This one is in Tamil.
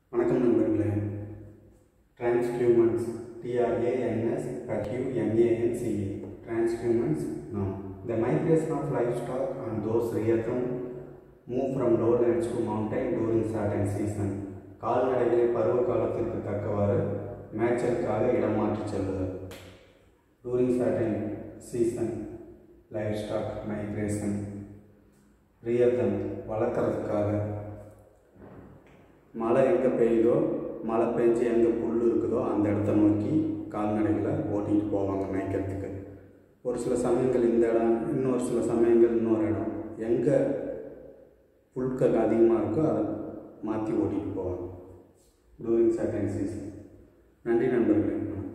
வணக்கம் நண்பர்களே டிரான்ஸ்ஹியூமன்ஸ் டிஆர்ஏஎன்எஸ் ஹெச்யூஎம்ஏஎன்சிஇ டிரான்ஸ்ஹியூமன்ஸ் நாம் த migration of life stock and those ரியத்தம் move from லோலேண்ட்ஸ் to mountain touring certain season கால்நடைகளை பருவ காலத்திற்கு தக்கவாறு மேய்ச்சலுக்காக இடமாற்றி செல்லுதல் touring certain season life stock migration ரியத்தம் வளர்க்குறதுக்காக மழை எங்கே பெய்யுதோ மழை பெஞ்சு எங்கே புல் இருக்குதோ அந்த இடத்த நோக்கி கால்நடைகளை ஓட்டிகிட்டு போவாங்க மேய்க்கிறதுக்கு ஒரு சில சமயங்கள் இந்த இடம் இன்னொரு சில சமயங்கள் இன்னொரு இடம் எங்கே புல்கள் அதிகமாக இருக்கோ அதை மாற்றி ஓட்டிகிட்டு போவாங்க டூரிங் சர்டன் சீசன் நன்றி நண்பர்களே